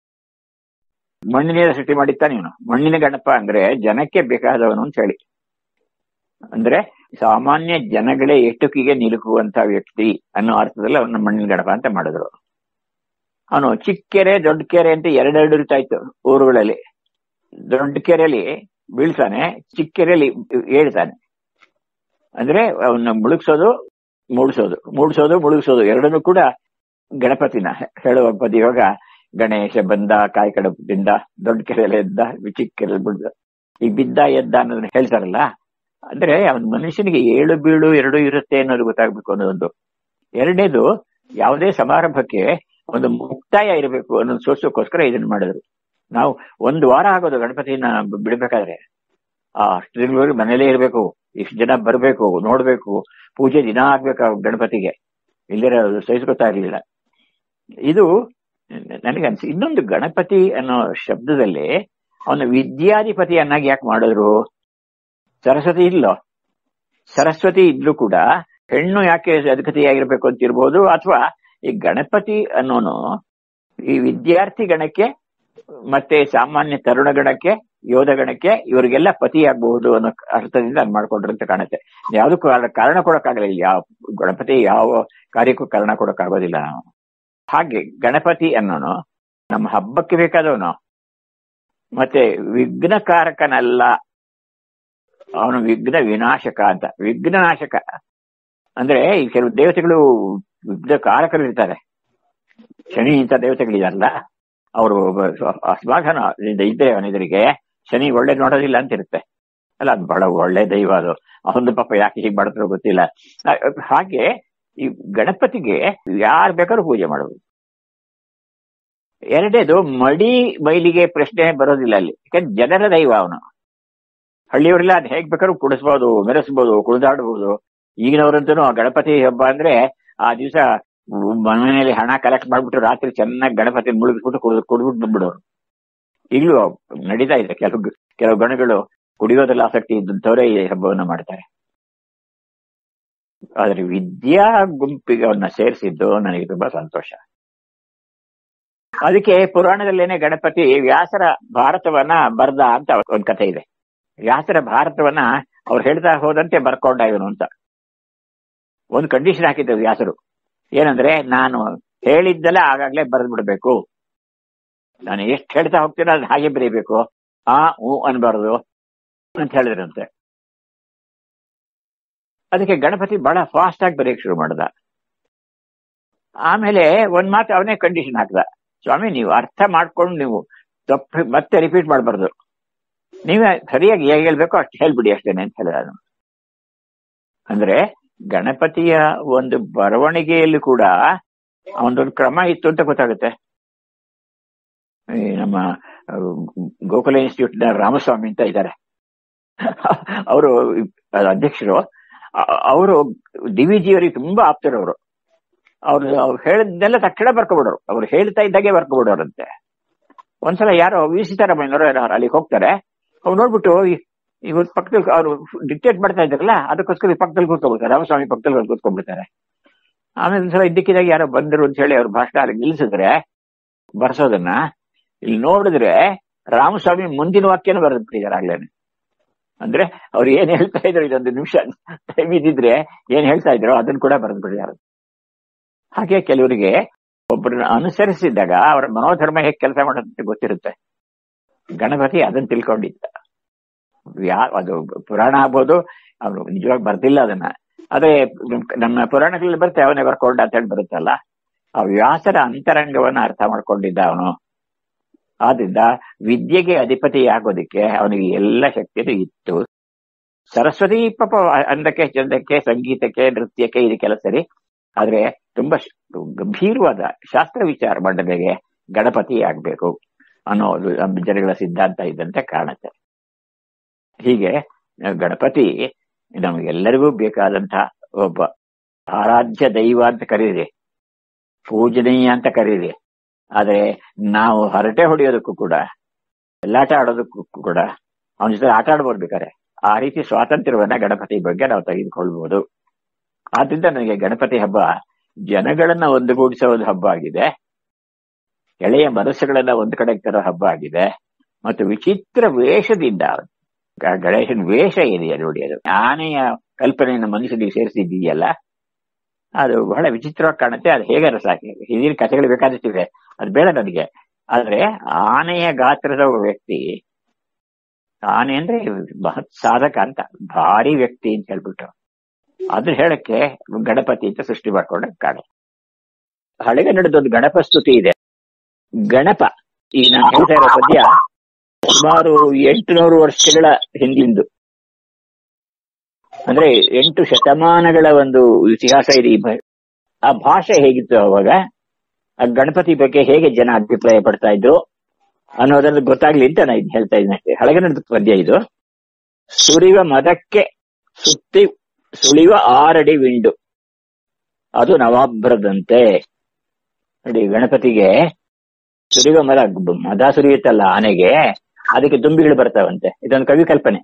ಮಣ್ಣಿನ ಸೃಷ್ಟಿ ಮಾಡಿತ್ತಾನೆ ಇವನು ಮಣ್ಣಿನ ಗಣಪ ಅಂದ್ರೆ ಜನಕ್ಕೆ ಬೇಕಾದವನು ಅಂತ ಹೇಳಿ ಅಂದ್ರೆ ಸಾಮಾನ್ಯ ಜನಗಳೇ ಎಟುಕಿಗೆ ನಿಲುಕುವಂತ ವ್ಯಕ್ತಿ ಅನ್ನೋ ಅರ್ಥದಲ್ಲಿ ಅವನ ಮಣ್ಣಿನ ಗಣಪ ಅಂತ ಮಾಡಿದ್ರು ಅವನು ಚಿಕ್ಕೆರೆ ದೊಡ್ಡ ಕೆರೆ ಅಂತ ಎರಡೆರಡು ಇರ್ತಾ ಇತ್ತು ಊರುಗಳಲ್ಲಿ ದೊಡ್ಡ ಕೆರೆಯಲ್ಲಿ ಬೀಳ್ತಾನೆ ಚಿಕ್ಕ ಕೆರೆಯಲ್ಲಿ ಹೇಳ್ತಾನೆ ಅಂದ್ರೆ ಅವನ್ನ ಮುಳುಗ್ಸೋದು ಮೂಡಿಸೋದು ಮೂಡಿಸೋದು ಮುಳುಗಿಸೋದು ಎರಡನ್ನೂ ಕೂಡ ಗಣಪತಿನ ಹೇಳುವ ಪದಿಯೋಗ ಗಣೇಶ ಬಂದ ಕಾಯಿ ಕಡಪದಿಂದ ದೊಡ್ಡ ಕೆರೆಯಲ್ಲಿ ಎದ್ದ ಚಿಕ್ಕ ಕೆರೆಯಲ್ಲಿ ಬಿಡ್ದ ಈಗ ಬಿದ್ದ ಎದ್ದ ಅನ್ನೋದನ್ನ ಹೇಳ್ತಾರಲ್ಲ ಅಂದ್ರೆ ಅವನ ಮನುಷ್ಯನಿಗೆ ಏಳು ಬೀಳು ಎರಡು ಇರುತ್ತೆ ಅನ್ನೋದು ಗೊತ್ತಾಗ್ಬೇಕು ಅನ್ನೋದೊಂದು ಎರಡನೇದು ಯಾವುದೇ ಸಮಾರಂಭಕ್ಕೆ ಒಂದು ಮುಕ್ತಾಯ ಇರಬೇಕು ಅನ್ನೋದು ಸೋಚೋಕ್ಕೋಸ್ಕರ ಇದನ್ನ ಮಾಡಿದ್ರು ನಾವು ಒಂದು ವಾರ ಆಗೋದು ಗಣಪತಿನ ಬಿಡ್ಬೇಕಾದ್ರೆ ಆ ಅಷ್ಟರವರೆಗೂ ಮನೇಲೇ ಇರಬೇಕು ಇಷ್ಟು ಜನ ಬರಬೇಕು ನೋಡ್ಬೇಕು ಪೂಜೆ ದಿನ ಆಗ್ಬೇಕು ಆ ಗಣಪತಿಗೆ ಇಲ್ಲರ ಸಹಿಸ್ಕೊತಾ ಇರ್ಲಿಲ್ಲ ಇದು ನನಗನ್ಸಿ ಇನ್ನೊಂದು ಗಣಪತಿ ಅನ್ನೋ ಶಬ್ದದಲ್ಲಿ ಅವನ ವಿದ್ಯಾಧಿಪತಿ ಅನ್ನಾಗಿ ಯಾಕೆ ಮಾಡಿದ್ರು ಸರಸ್ವತಿ ಇಲ್ಲೋ ಸರಸ್ವತಿ ಇದ್ರೂ ಕೂಡ ಹೆಣ್ಣು ಯಾಕೆ ಅಧಿಪತಿಯಾಗಿರ್ಬೇಕು ಅಂತ ಇರ್ಬೋದು ಅಥವಾ ಈ ಗಣಪತಿ ಅನ್ನೋನು ಈ ವಿದ್ಯಾರ್ಥಿ ಗಣಕ್ಕೆ ಮತ್ತೆ ಸಾಮಾನ್ಯ ತರುಣ ಗಣಕ್ಕೆ ಯೋಧ ಗಣಕ್ಕೆ ಇವರಿಗೆಲ್ಲ ಪತಿ ಆಗಬಹುದು ಅನ್ನೋ ಅರ್ಥದಿಂದ ಅದ್ ಮಾಡ್ಕೊಂಡ್ರು ಅಂತ ಕಾಣುತ್ತೆ ಯಾವ್ದಕ್ಕೂ ಕಾರಣ- ಕಾರಣ ಕೊಡಕ್ಕಾಗಲ್ಲ ಇಲ್ಲಿ ಯಾವ ಗಣಪತಿ ಯಾವ ಕಾರ್ಯಕ್ಕೂ ಕಾರಣ ಕೊಡಕ್ಕಾಗೋದಿಲ್ಲ ನಾವು ಹಾಗೆ ಗಣಪತಿ ಅನ್ನೋನು ನಮ್ಮ ಹಬ್ಬಕ್ಕೆ ಬೇಕಾದವನು ಮತ್ತೆ ವಿಘ್ನಕಾರಕನಲ್ಲ ಅವನು ವಿಘ್ನ ವಿನಾಶಕ ಅಂತ ವಿಘ್ನನಾಶಕ ಅಂದ್ರೆ ಈ ಕೆಲವು ದೇವತೆಗಳು ವಿಘ್ನ ಕಾರಕರು ಇರ್ತಾರೆ ಶನಿ ಇಂಥ ದೇವತೆಗಳಿದಾರಲ್ಲ ಅವರು ಅಸಮಾಧಾನದಿಂದ ಇದ್ದರೆ ಅವನೆದುರಿಗೆ ಶನಿ ಒಳ್ಳೇದು ಮಾಡೋದಿಲ್ಲ ಅಂತ ಇರುತ್ತೆ ಅಲ್ಲ ಅದು ಬಹಳ ಒಳ್ಳೆ ದೈವ ಅದು ಅವನ ಪಾಪ ಯಾಕೆ ಹೀಗೆ ಮಾಡ್ತಾರೋ ಗೊತ್ತಿಲ್ಲ ಆ- ಹಾಗೆ ಈ ಗಣಪತಿಗೆ ಯಾರು ಬೇಕಾದ್ರೂ ಪೂಜೆ ಮಾಡಬಹುದು ಎರಡೇದು ಮಡಿ ಮೈಲಿಗೆ ಪ್ರಶ್ನೆ ಬರೋದಿಲ್ಲ ಅಲ್ಲಿ ಯಾಕಂದ್ರೆ ಜನರ ದೈವ ಅವನು ಹಳ್ಳಿಯವರೆಲ್ಲ ಅದ್ ಹೇಗ್ ಬೇಕಾದ್ರೂ ಕುಡಿಸ್ಬೋದು ಮೆರೆಸ್ಬೋದು ಕುಣಿದಾಡ್ಬೋದು ಈಗಿನವರಂತೂ ಗಣಪತಿ ಹಬ್ಬ ಅಂದ್ರೆ ಆ ದಿವಸ ಮನೆಯಲ್ಲಿ ಹಣ ಕಲೆಕ್ಟ್ ಮಾಡ್ಬಿಟ್ಟು ರಾತ್ರಿ ಚೆನ್ನಾಗಿ ಗಣಪತಿ ಮುಳುಗಿಸ್ಬಿಟ್ಟು ಕುಡಿದು ಕುಡಿದ್ಬಿಟ್ಟು ಬಂದ್ಬಿಡೋರು ಈಗಲೂ ನಡೀತಾ ಇದೆ ಕೆಲವು ಕೆಲವು ಗಣಗಳು ಕುಡಿಯೋದ್ರಲ್ಲಿ ಆಸಕ್ತಿ ಇದ್ದಂಥವರೇ ಈ ಹಬ್ಬವನ್ನ ಮಾಡ್ತಾರೆ ಆದ್ರೆ ವಿದ್ಯಾ ಗುಂಪಿಗೆ ಅವನ್ನ ಸೇರಿಸಿದ್ದು ನನಗೆ ತುಂಬಾ ಸಂತೋಷ ಅದಕ್ಕೆ ಪುರಾಣದಲ್ಲೇನೆ ಗಣಪತಿ ವ್ಯಾಸರ ಭಾರತವನ್ನ ಬರ್ದ ಅಂತ ಒಂದ್ ಕಥೆ ಇದೆ ವ್ಯಾಸರ ಭಾರತವನ್ನ ಅವ್ರು ಹೇಳ್ತಾ ಹೋದಂತೆ ಬರ್ಕೊಂಡ ಇವನು ಅಂತ ಒಂದು ಕಂಡೀಷನ್ ಹಾಕಿದ್ರು ವ್ಯಾಸರು ಏನಂದ್ರೆ ನಾನು ಹೇಳಿದ್ದೆಲ್ಲ ಆಗಾಗ್ಲೇ ಬರೆದು ಬಿಡ್ಬೇಕು ನಾನು ಎಷ್ಟು ಹೇಳ್ತಾ ಹೋಗ್ತೀನೋ ಅದು ಹಾಗೆ ಬರೀಬೇಕು ಆ ಹೂ ಅನ್ಬಾರ್ದು ಅಂತ ಹೇಳಿದ್ರಂತೆ ಅದಕ್ಕೆ ಗಣಪತಿ ಬಹಳ ಫಾಸ್ಟ್ ಆಗಿ ಬರೆಯಕ್ ಶುರು ಮಾಡ್ದ ಆಮೇಲೆ ಒಂದ್ ಮಾತು ಅವನೇ ಕಂಡೀಷನ್ ಹಾಕ್ದ ಸ್ವಾಮಿ ನೀವು ಅರ್ಥ ಮಾಡ್ಕೊಂಡು ನೀವು ತಪ್ಪು ಮತ್ತೆ ರಿಪೀಟ್ ಮಾಡಬಾರ್ದು ನೀವೇ ಸರಿಯಾಗಿ ಹೇಗೆ ಹೇಳ್ಬೇಕು ಅಷ್ಟು ಹೇಳ್ಬಿಡಿ ಅಷ್ಟೇನೆ ಅಂತ ಹೇಳಿದ ಅವನು. ಅಂದ್ರೆ ಗಣಪತಿಯ ಒಂದು ಬರವಣಿಗೆಯಲ್ಲಿ ಕೂಡ ಅವನದೊಂದು ಕ್ರಮ ಇತ್ತು ಅಂತ ಗೊತ್ತಾಗುತ್ತೆ ಈ ನಮ್ಮ ಆ, ಗೋಕುಲ ಇನ್ಸ್ಟಿಟ್ಯೂಟ್ ನ ರಾಮಸ್ವಾಮಿ ಅಂತ ಇದ್ದಾರೆ ಅವರು ಅಧ್ಯಕ್ಷರು ಅವರು ಡಿ ವಿ ಜಿ ಅವರಿಗೆ ತುಂಬಾ ಆಪ್ತರವರು ಅವ್ರು ಅವ್ರು ಹೇಳಿದ್ದೆಲ್ಲ ತಕ್ಷಣ ಬರ್ಕೊಬಿಡೋರು ಅವ್ರು ಹೇಳ್ತಾ ಇದ್ದಾಗೆ ಬರ್ಕೊಬಿಡೋರಂತೆ ಒಂದ್ಸಲ ಯಾರೋ ವಿ ಸೀತಾರಾಮಯ್ಯನವರು ಯಾರೋ ಅಲ್ಲಿಗೆ ಹೋಗ್ತಾರೆ ಅವ್ರು ನೋಡ್ಬಿಟ್ಟು ಈ- ಇವ್ರ ಪಕ್ಕದಲ್ಲಿ ಅವರು ಡಿಕ್ಟೇಟ್ ಮಾಡ್ತಾ ಇದ್ದಾರಲ್ಲ ಅದಕ್ಕೋಸ್ಕರ ಈ ಪಕ್ಕದಲ್ಲಿ ಕೂತ್ಕೊಂಡ್ಬಿಡ್ತಾರೆ ರಾಮಸ್ವಾಮಿ ಪಕ್ಕದಲ್ಲಿ ಅವ್ರು ಕೂತ್ಕೊಂಡ್ಬಿಡ್ತಾರೆ ಆಮೇಲೆ ಒಂದ್ಸಲ ಇದ್ದಕ್ಕಿದ್ದಾಗ ಯಾರೋ ಬಂದರು ಅಂತ ಹೇಳಿ ಅವ್ರ ಭಾಷಣ ಅಲ್ಲಿ ನಿಲ್ಲಿಸಿದ್ರೆ ಬರ್ಸೋದನ್ನ ಇಲ್ಲಿ ನೋಡಿದ್ರೆ ರಾಮಸ್ವಾಮಿ ಮುಂದಿನ ವಾಕ್ಯನ ಬರೆದು ಬಿಟ್ಟಿದ್ದಾರೆ ಆಗ್ಲೇನೆ ಅಂದ್ರೆ ಅವ್ರು ಏನ್ ಹೇಳ್ತಾ ಇದ್ರು ಇದೊಂದು ನಿಮಿಷ ಟೈಮ್ ಇದ್ದಿದ್ರೆ ಏನ್ ಹೇಳ್ತಾ ಇದ್ರು ಅದನ್ನ ಕೂಡ ಬರೆದು ಬಿಟ್ಟಿದ್ದಾರೆ ಹಾಗೆ ಕೆಲವರಿಗೆ ಒಬ್ಬರನ್ನ ಅನುಸರಿಸಿದಾಗ ಅವರ ಮನೋಧರ್ಮ ಹೇಗೆ ಕೆಲಸ ಮಾಡೋದಂತ ಗೊತ್ತಿರುತ್ತೆ ಗಣಪತಿ ಅದನ್ನ ತಿಳ್ಕೊಂಡಿದ್ದ ಯಾ ಅದು ಪುರಾಣ ಆಗ್ಬೋದು ಅವನು ನಿಜವಾಗಿ ಬರ್ತಿಲ್ಲ ಅದನ್ನ ಅದೇ ನಮ್ಮ ಪುರಾಣಗಳಲ್ಲಿ ಬರುತ್ತೆ ಅವನೇ ಬರ್ಕೊಂಡ ಅಂತ ಹೇಳಿ ಬರುತ್ತಲ್ಲ ಆ ವ್ಯಾಸರ ಅಂತರಂಗವನ್ನ ಅರ್ಥ ಮಾಡ್ಕೊಂಡಿದ್ದ ಅವನು ಆದ್ರಿಂದ ವಿದ್ಯೆಗೆ ಅಧಿಪತಿ ಆಗೋದಿಕ್ಕೆ ಅವನಿಗೆ ಎಲ್ಲ ಶಕ್ತಿಯೂ ಇತ್ತು ಸರಸ್ವತಿ ಪಾಪ ಅಂದಕ್ಕೆ ಚಂದಕ್ಕೆ ಸಂಗೀತಕ್ಕೆ ನೃತ್ಯಕ್ಕೆ ಇದಕ್ಕೆಲ್ಲ ಸರಿ ಆದ್ರೆ ತುಂಬಾ ಶ- ಗಂಭೀರವಾದ ಶಾಸ್ತ್ರ ವಿಚಾರ ಮಂಡನೆಗೆ ಗಣಪತಿ ಆಗ್ಬೇಕು ಅನ್ನೋದು ನಮ್ಮ ಜನಗಳ ಸಿದ್ಧಾಂತ ಇದ್ದಂತೆ ಕಾಣುತ್ತೆ ಹೀಗೆ ಗಣಪತಿ ನಮಗೆಲ್ಲರಿಗೂ ಬೇಕಾದಂತ ಒಬ್ಬ ಆರಾಧ್ಯ ದೈವ ಅಂತ ಕರೀರಿ ಪೂಜನೀಯ ಅಂತ ಕರೀರಿ ಆದ್ರೆ ನಾವು ಹರಟೆ ಹೊಡೆಯೋದಕ್ಕೂ ಕೂಡ ಎಲ್ಲಾಟ ಆಡೋದಕ್ಕೂ ಕೂಡ ಅವನ ಜೊತೆ ಆಟ ಆಡ್ಬೋದು ಬೇಕಾರೆ ಆ ರೀತಿ ಸ್ವಾತಂತ್ರ್ಯವನ್ನ ಗಣಪತಿ ಬಗ್ಗೆ ನಾವು ತೆಗೆದುಕೊಳ್ಬಹುದು ಆದ್ರಿಂದ ನನಗೆ ಗಣಪತಿ ಹಬ್ಬ ಜನಗಳನ್ನ ಒಂದುಗೂಡಿಸೋ ಒಂದು ಹಬ್ಬ ಆಗಿದೆ ಎಳೆಯ ಮನಸ್ಸುಗಳನ್ನ ಒಂದು ಕಡೆ ತರೋ ಹಬ್ಬ ಆಗಿದೆ ಮತ್ತು ವಿಚಿತ್ರ ವೇಷದಿಂದ ಗ- ಗಣೇಶನ ವೇಷ ಏನಿದೆ ನೋಡಿ ಅದು ಆನೆಯ ಕಲ್ಪನೆಯನ್ನು ಮನುಷ್ಯನಿಗೆ ಸೇರಿಸಿದೆಯಲ್ಲ ಅದು ಬಹಳ ವಿಚಿತ್ರವಾಗಿ ಕಾಣುತ್ತೆ ಅದು ಹೇಗಾರ ಸಾಕಿ ಹಿಂದಿನ ಕಥೆಗಳು ಬೇಕಾದಷ್ಟಿವೆ ಅದು ಬೇಡ ನನಗೆ ಆದ್ರೆ ಆನೆಯ ಗಾತ್ರದ ಒಬ್ಬ ವ್ಯಕ್ತಿ ಆನೆ ಅಂದ್ರೆ ಮಹತ್ ಸಾಧಕ ಅಂತ ಭಾರಿ ವ್ಯಕ್ತಿ ಅಂತ ಹೇಳ್ಬಿಟ್ಟು ಅದ್ರ ಹೇಳಕ್ಕೆ ಗಣಪತಿ ಅಂತ ಸೃಷ್ಟಿ ಮಾಡ್ಕೊಂಡ ಕಾರಣ ಹಳೆಗನ್ನಡದೊಂದು ಗಣಪ ಸ್ತುತಿ ಇದೆ ಗಣಪ ಈ ನಾನು ಹೇಳ್ತಾ ಇರೋ ಪದ್ಯ ಸುಮಾರು ಎಂಟುನೂರು ವರ್ಷಗಳ ಹಿಂದಿಂದು ಅಂದ್ರೆ ಎಂಟು ಶತಮಾನಗಳ ಒಂದು ಇತಿಹಾಸ ಇದೆ ಈ ಭಾ- ಆ ಭಾಷೆ ಹೇಗಿತ್ತು ಅವಾಗ ಆ ಗಣಪತಿ ಬಗ್ಗೆ ಹೇಗೆ ಜನ ಅಭಿಪ್ರಾಯ ಪಡ್ತಾ ಇದ್ರು ಅನ್ನೋದ್ರಲ್ಲಿ ಗೊತ್ತಾಗ್ಲಿ ಅಂತ ನಾನು ಇದ್ ಹೇಳ್ತಾ ಇದ್ದೀನಿ ಅಷ್ಟೇ ಹಳಗನ್ನಡದ ಪದ್ಯ ಇದು ಸುರಿವ ಮದಕ್ಕೆ ಸುತ್ತಿ ಸುಳಿವ ಆರಡಿ ವಿಂಡು ಅದು ನವಾಭ್ರದಂತೆ ನೋಡಿ ಗಣಪತಿಗೆ ಸುರಿಯುವ ಮದ ಮದ ಸುರಿಯುತ್ತಲ್ಲ ಆನೆಗೆ ಅದಕ್ಕೆ ದುಂಬಿಗಳು ಬರ್ತಾವಂತೆ ಇದೊಂದು ಕವಿ ಕಲ್ಪನೆ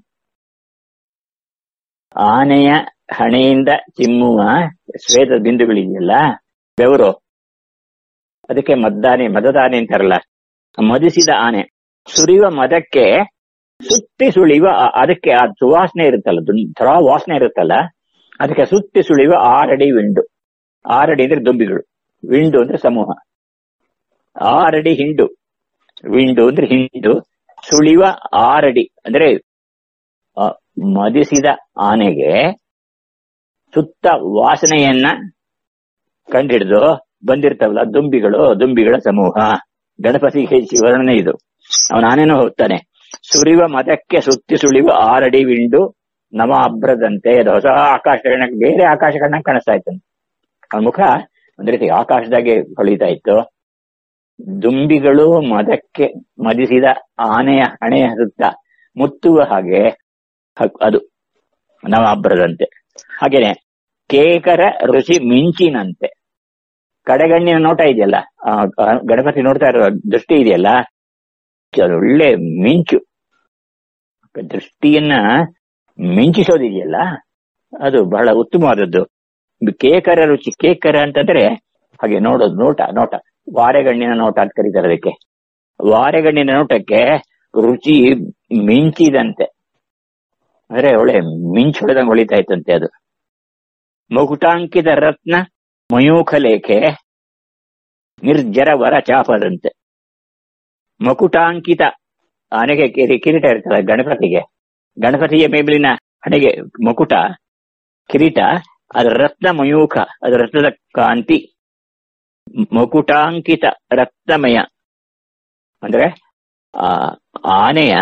ಆನೆಯ ಹಣೆಯಿಂದ ಚಿಮ್ಮುವ ಶ್ವೇತ ಬಿಂದುಗಳಿದೆಯಲ್ಲ ಬೆವರು ಅದಕ್ಕೆ ಮದ್ದಾನೆ ಮದದಾನೆ ಅಂತಾರಲ್ಲ ಮದಿಸಿದ ಆನೆ ಸುರಿಯುವ ಮದಕ್ಕೆ ಸುತ್ತಿ ಸುಳಿಯುವ ಆ- ಅದಕ್ಕೆ ಆ ಸುವಾಸನೆ ಇರುತ್ತಲ್ಲ ಥರ ವಾಸನೆ ಇರುತ್ತಲ್ಲ ಅದಕ್ಕೆ ಸುತ್ತಿ ಸುಳಿಯುವ ಆರಡಿ ವಿಂಡು ಆರಡಿ ಅಂದ್ರೆ ದುಂಬಿಗಳು ವಿಂಡು ಅಂದ್ರೆ ಸಮೂಹ ಆರಡಿ ಹಿಂಡು ವಿಂಡು ಅಂದ್ರೆ ಹಿಂಡು ಸುಳಿವ ಆರಡಿ ಅಂದ್ರೆ ಆ, ಮದಿಸಿದ ಆನೆಗೆ ಸುತ್ತ ವಾಸನೆಯನ್ನ ಕಂಡಿಡಿದು ಬಂದಿರ್ತಾವಲ್ಲ ದುಂಬಿಗಳು ದುಂಬಿಗಳ ಸಮೂಹ ಗಣಪತಿಗೆ ವರ್ಣನೆ ಇದು ಅವನ ಆನೆನೂ ಹೋಗ್ತಾನೆ ಸುರಿವ ಮದಕ್ಕೆ ಸುತ್ತಿ ಸುಳಿವ ಆರಡಿ ವಿಂಡು ನವ ಅಭ್ರದಂತೆ ಅದು ಹೊಸ ಆಕಾಶಗಣ ಬೇರೆ ಆಕಾಶಗಣ ಕಾಣಿಸ್ತಾ ಇತ್ತಂತೆ ಅವನ ಮುಖ ಒಂದ್ ರೀತಿ ಆಕಾಶದಾಗೆ ಹೊಳಿತಾ ಇತ್ತು ದುಂಬಿಗಳು ಮದಕ್ಕೆ ಮದಿಸಿದ ಆನೆಯ ಹಣೆಯ ಸುತ್ತ ಮುತ್ತುವ ಹಾಗೆ ಹ- ಅದು ನವಾಭ್ರದಂತೆ ಹಾಗೇನೆ ಕೇಕರ ರುಚಿ ಮಿಂಚಿನಂತೆ ಕಡೆಗಣ್ಣಿನ ನೋಟ ಇದೆಯಲ್ಲ ಆ ಆ ಗಣಪತಿ ನೋಡ್ತಾ ಇರೋ ದೃಷ್ಟಿ ಇದೆಯಲ್ಲ ಅದು ಒಳ್ಳೆ ಮಿಂಚು ದೃಷ್ಟಿಯನ್ನ ಮಿಂಚಿಸೋದಿದೆಯಲ್ಲ ಅದು ಬಹಳ ಉತ್ತಮವಾದದ್ದು ಕೇಕರ ರುಚಿ ಕೇಕರ ಅಂತಂದ್ರೆ ಹಾಗೆ ನೋಡೋದು ನೋಟ ನೋಟ ವಾರೆಗಣ್ಣಿನ ನೋಟ ಅಂತ ಕರೀತಾರೆ ಅದಕ್ಕೆ ವಾರೆಗಣ್ಣಿನ ನೋಟಕ್ಕೆ ರುಚಿ ಮಿಂಚಿದಂತೆ ಅಂದ್ರೆ ಒಳ್ಳೆ ಮಿಂಚು ಹೊಡೆದಂಗೆ ಹೊಳಿತಾ ಇತ್ತಂತೆ ಅದು ಮುಕುಟಾಂಕಿತ ರತ್ನ ಮಯೂಖ ಲೇಖೆ ನಿರ್ಜರ ವರ ಚಾಪದಂತೆ ಮಕುಟಾಂಕಿತ ಆನೆಗೆ ಕಿರಿ- ಕಿರೀಟ ಇರ್ತದೆ ಗಣಪತಿಗೆ ಗಣಪತಿಯ ಮೇಲಿನ ಹಣೆಗೆ ಮಕುಟ ಕಿರೀಟ ಅದರ ರತ್ನ ಮಯೂಖ ಅದರ ರತ್ನದ ಕಾಂತಿ ಮಕುಟಾಂಕಿತ ರತ್ನಮಯ ಅಂದ್ರೆ ಆ ಆನೆಯ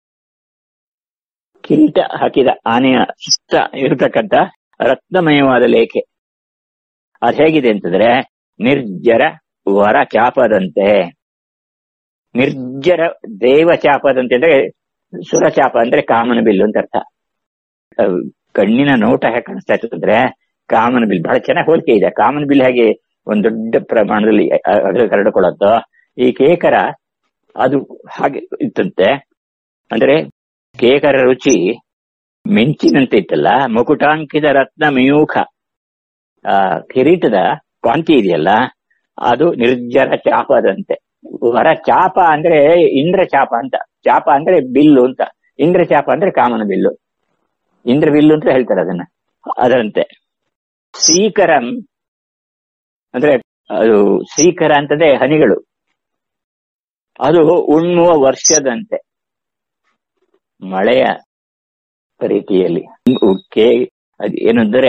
ಕಿರೀಟ ಹಾಕಿದ ಆನೆಯ ಸುತ್ತ ಇರತಕ್ಕಂತ ರತ್ನಮಯವಾದ ಲೇಖೆ ಅದು ಹೇಗಿದೆ ಅಂತಂದ್ರೆ ನಿರ್ಜರ ವರ ಚಾಪದಂತೆ ನಿರ್ಜರ ದೇವ ಚಾಪದಂತೆ ಅಂದ್ರೆ ಸುರ ಚಾಪ ಅಂದ್ರೆ ಕಾಮನ ಬಿಲ್ಲು ಅಂತ ಅರ್ಥ ಅಹ್ ಕಣ್ಣಿನ ನೋಟ ಹೇಗೆ ಕಾಣಿಸ್ತಾ ಇತ್ತು ಅಂದ್ರೆ ಕಾಮನ ಬಿಲ್ ಬಹಳ ಚೆನ್ನಾಗಿ ಹೋಲಿಕೆ ಇದೆ ಕಾಮನ ಬಿಲ್ ಹೇಗೆ ಒಂದ್ ದೊಡ್ಡ ಪ್ರಮಾಣದಲ್ಲಿ ಅದ್ರಲ್ಲಿ ಹರಡಿಕೊಳ್ಳುತ್ತೋ ಈ ಕೇಕರ ಅದು ಹಾಗೆ ಇತ್ತಂತೆ ಅಂದ್ರೆ ಕೇಕರ ರುಚಿ ಮಿಂಚಿನಂತೆ ಇತ್ತಲ್ಲ ಮುಕುಟಾಂಕಿತ ರತ್ನ ಮಯೂಖ ಆ ಕಿರೀಟದ ಕಾಂತಿ ಇದೆಯಲ್ಲ ಅದು ನಿರ್ಜರ ಚಾಪದಂತೆ ವರ ಚಾಪ ಅಂದ್ರೆ ಇಂದ್ರ ಚಾಪ ಅಂತ ಚಾಪ ಅಂದ್ರೆ ಬಿಲ್ಲು ಅಂತ ಇಂದ್ರ ಚಾಪ ಅಂದ್ರೆ ಕಾಮನ ಬಿಲ್ಲು ಇಂದ್ರ ಬಿಲ್ಲು ಅಂತ ಹೇಳ್ತಾರೆ ಅದನ್ನ ಅದರಂತೆ ಸೀಕರಂ ಅಂದ್ರೆ ಅದು ಸೀಕರ ಅಂತಂದ್ರೆ ಹನಿಗಳು ಅದು ಉಣ್ಣುವ ವರ್ಷದಂತೆ ಮಳೆಯ ರೀತಿಯಲ್ಲಿ ಕೆ ಅದ್ ಏನಂದ್ರೆ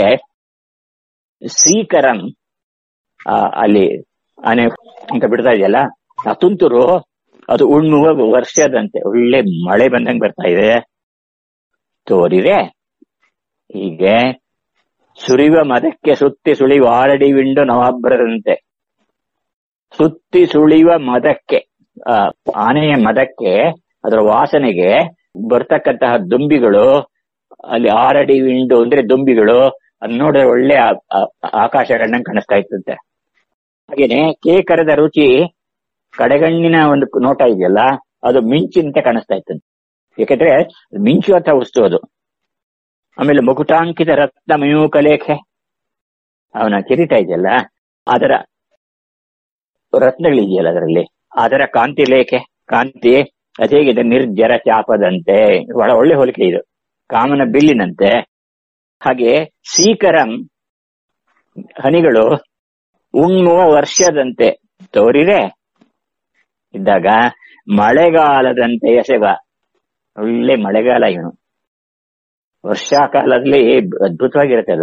ಸೀಕರಂ ಆ, ಅಲ್ಲಿ ಆನೆ ಅಂತ ಬಿಡ್ತಾ ಇದೆಯಲ್ಲ ಆ ತುಂತುರು ಅದು ಉಣ್ಣುವ ವರ್ಷದಂತೆ ಒಳ್ಳೆ ಮಳೆ ಬಂದಂಗೆ ಬರ್ತಾ ಇದೆ ತೋರಿದೆ ಹೀಗೆ ಸುರಿಯುವ ಮದಕ್ಕೆ ಸುತ್ತಿ ಸುಳಿಯುವ ಆರಡಿ ವಿಂಡು ನವಾಭ್ರದಂತೆ ಸುತ್ತಿ ಸುಳಿಯುವ ಮದಕ್ಕೆ ಆ ಆನೆಯ ಮದಕ್ಕೆ ಅದರ ವಾಸನೆಗೆ ಬರ್ತಕ್ಕಂತಹ ದುಂಬಿಗಳು ಅಲ್ಲಿ ಆರಡಿ ವಿಂಡು ಅಂದ್ರೆ ದುಂಬಿಗಳು ಅದ್ ನೋಡಿದ್ರೆ ಒಳ್ಳೆ ಆ- ಆ- ಆಕಾಶ ಕಣ್ಣಂಗ್ ಕಾಣಿಸ್ತಾ ಇತ್ತಂತೆ ಹಾಗೇನೆ ಕೇಕರದ ರುಚಿ ಕಡೆಗಣ್ಣಿನ ಒಂದು ನೋಟ ಇದೆಯಲ್ಲ ಅದು ಮಿಂಚಿನಂತೆ ಕಾಣಿಸ್ತಾ ಇತ್ತಂತೆ ಯಾಕಂದ್ರೆ ಮಿಂಚುವಂತ ವಸ್ತು ಅದು ಆಮೇಲೆ ಮುಕುಟಾಂಕಿತ ರತ್ನ ಮಯೂಕ ಲೇಖೆ ಅವನ ಕಿರೀಟ ಇದೆಯಲ್ಲ ಅದರ ರತ್ನಗಳಿದೆಯಲ್ಲ ಅದರಲ್ಲಿ ಅದರ ಕಾಂತಿ ಲೇಖೆ ಕಾಂತಿ ಅದು ಹೇಗಿದೆ ನಿರ್ಜರ ಚಾಪದಂತೆ ಬಹಳ ಒಳ್ಳೆ ಹೋಲಿಕೆ ಇದು ಕಾಮನ ಬಿಲ್ಲಿನಂತೆ ಹಾಗೆ ಸೀಕರಂ ಹನಿಗಳು ಉಣ್ಣುವ ವರ್ಷದಂತೆ ತೋರಿದೆ ಇದ್ದಾಗ ಮಳೆಗಾಲದಂತೆ ಎಸೆಗ ಒಳ್ಳೆ ಮಳೆಗಾಲ ಇವನು ವರ್ಷಾಕಾಲದಲ್ಲಿ ಅದ್ಭುತವಾಗಿರುತ್ತೆ ಅದು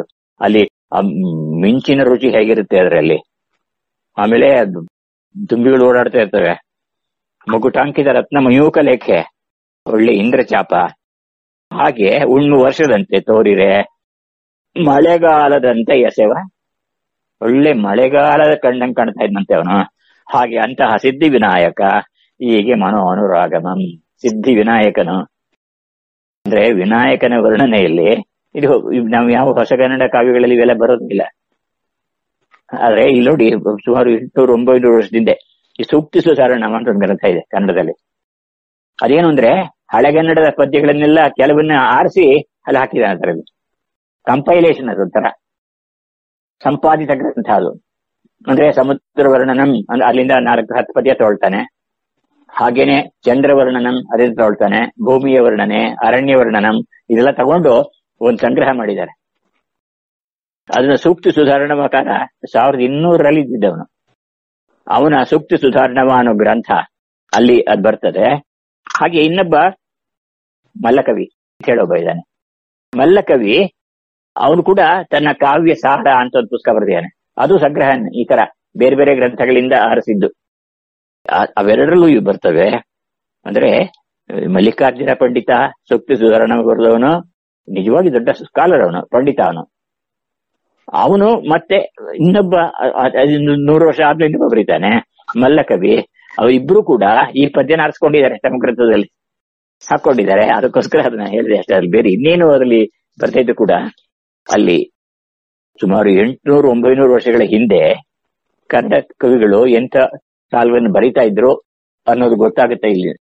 ಅಲ್ಲಿ ಆ ಮಿಂಚಿನ ರುಚಿ ಹೇಗಿರುತ್ತೆ ಅದರಲ್ಲಿ ಆಮೇಲೆ ಅದು ದುಂಬಿಗಳು ಓಡಾಡ್ತಾ ಇರ್ತವೆ ಮಗುಟಾಂಕಿದ ರತ್ನ ಮಯೂಕ ಲೇಖೆ ಒಳ್ಳೆ ಇಂದ್ರಚಾಪ ಹಾಗೆ ಉಣ್ಣು ವರ್ಷದಂತೆ ತೋರಿರೆ ಮಳೆಗಾಲದಂತೆ ಎಸೆವ ಒಳ್ಳೆ ಮಳೆಗಾಲದ ಕಂಡಂಗ್ ಕಾಣ್ತಾ ಇದ್ದಂತೆ ಅವನು ಹಾಗೆ ಅಂತಹ ಸಿದ್ಧಿ ವಿನಾಯಕ ಹೀಗೆ ಮನೋ ಅನುರಾಗಮಂ ಸಿದ್ಧಿ ವಿನಾಯಕನು ಅಂದ್ರೆ ವಿನಾಯಕನ ವರ್ಣನೆಯಲ್ಲಿ ಇದು ನಾವು ಯಾವ ಹೊಸ ಕನ್ನಡ ಕಾವ್ಯಗಳಲ್ಲಿ ಇವೆಲ್ಲ ಬರೋದಿಲ್ಲ ಆದ್ರೆ ಇಲ್ಲಿ ನೋಡಿ ಸುಮಾರು ಎಂಟುನೂರು ಒಂಬೈನೂರು ವರ್ಷದಿಂದ ಈ ಸೂಕ್ತಿ ಸುಧಾರಣ ಅಂತ ಒಂದು ಗ್ರಂಥ ಇದೆ ಕನ್ನಡದಲ್ಲಿ ಅದೇನು ಅಂದ್ರೆ ಹಳೆಗನ್ನಡದ ಪದ್ಯಗಳನ್ನೆಲ್ಲ ಕೆಲವನ್ನ ಆರಿಸಿ ಅಲ್ಲಿ ಹಾಕಿದ್ದಾನೆ ಅದರಲ್ಲಿ ಕಂಪೈಲೇಷನ್ ಅದೊಂಥರ ಸಂಪಾದಿತ ಗ್ರಂಥ ಅದು ಅಂದ್ರೆ ಸಮುದ್ರ ವರ್ಣನಂ ಅಂದ್ರೆ ಅಲ್ಲಿಂದ ನಾಲ್ಕು ಹತ್ತು ಪದ್ಯ ತಗೊಳ್ತಾನೆ ಹಾಗೇನೆ ಚಂದ್ರ ವರ್ಣನಂ ಅದರಿಂದ ತಗೊಳ್ತಾನೆ ಭೂಮಿಯ ವರ್ಣನೆ ಅರಣ್ಯ ವರ್ಣನಂ ಇದೆಲ್ಲ ತಗೊಂಡು ಒಂದು ಸಂಗ್ರಹ ಮಾಡಿದ್ದಾರೆ ಅದನ್ನ ಸೂಕ್ತಿ ಸುಧಾರಣಾ ಪ್ರಕಾರ ಸಾವಿರದ ಇನ್ನೂರರಲ್ಲಿ ಇದ್ದಿದ್ದವನು ಅವನ ಸೂಕ್ತಿ ಸುಧಾರಣವ ಅನ್ನೋ ಗ್ರಂಥ ಅಲ್ಲಿ ಅದ್ ಬರ್ತದೆ ಹಾಗೆ ಇನ್ನೊಬ್ಬ ಮಲ್ಲಕವಿ ಅಂತ ಹೇಳೊಬ್ಬ ಇದ್ದಾನೆ ಮಲ್ಲಕವಿ ಅವನು ಕೂಡ ತನ್ನ ಕಾವ್ಯ ಸಾರ ಅಂತ ಒಂದು ಪುಸ್ತಕ ಬರೆದಿದ್ದಾನೆ ಅದು ಸಂಗ್ರಹ ಈ ತರ ಬೇರೆ ಬೇರೆ ಗ್ರಂಥಗಳಿಂದ ಆರಿಸಿದ್ದು ಆ- ಅವೆರಡರಲ್ಲೂ ಇವು ಬರ್ತವೆ ಅಂದ್ರೆ ಮಲ್ಲಿಕಾರ್ಜುನ ಪಂಡಿತ ಸೂಕ್ತಿ ಸುಧಾರಣ ಬರೆದವನು ನಿಜವಾಗಿ ದೊಡ್ಡ ಸ್ಕಾಲರ್ ಅವನು ಪಂಡಿತ ಅವನು ಅವನು ಮತ್ತೆ ಇನ್ನೊಬ್ಬ ಅ- ಅ- ಅದೊಂದು ನೂರು ವರ್ಷ ಆದ್ಮೇಲೆ ಇನ್ನೊಬ್ಬ ಬರೀತಾನೆ ಮಲ್ಲಕವಿ ಅವರಿಬ್ರು ಕೂಡ ಈ ಪದ್ಯನ ಆರಿಸ್ಕೊಂಡಿದ್ದಾರೆ ತಮ್ಮ ಗ್ರಂಥದಲ್ಲಿ ಹಾಕೊಂಡಿದ್ದಾರೆ ಅದಕ್ಕೋಸ್ಕರ ಅದನ್ನ ಹೇಳಿದೆ ಅಷ್ಟೇ ಅಲ್ಲಿ ಬೇರೆ ಇನ್ನೇನು ಅದರಲ್ಲಿ ಬರ್ತಾ ಕೂಡ ಅಲ್ಲಿ ಸುಮಾರು ಎಂಟುನೂರು ಒಂಬೈನೂರು ವರ್ಷಗಳ ಹಿಂದೆ ಕನ್ನಡ ಕವಿಗಳು ಎಂತ ಕಾಲವನ್ನು ಬರಿತಾ ಇದ್ರು ಅನ್ನೋದು ಗೊತ್ತಾಗುತ್ತೆ ಇಲ್ಲಿ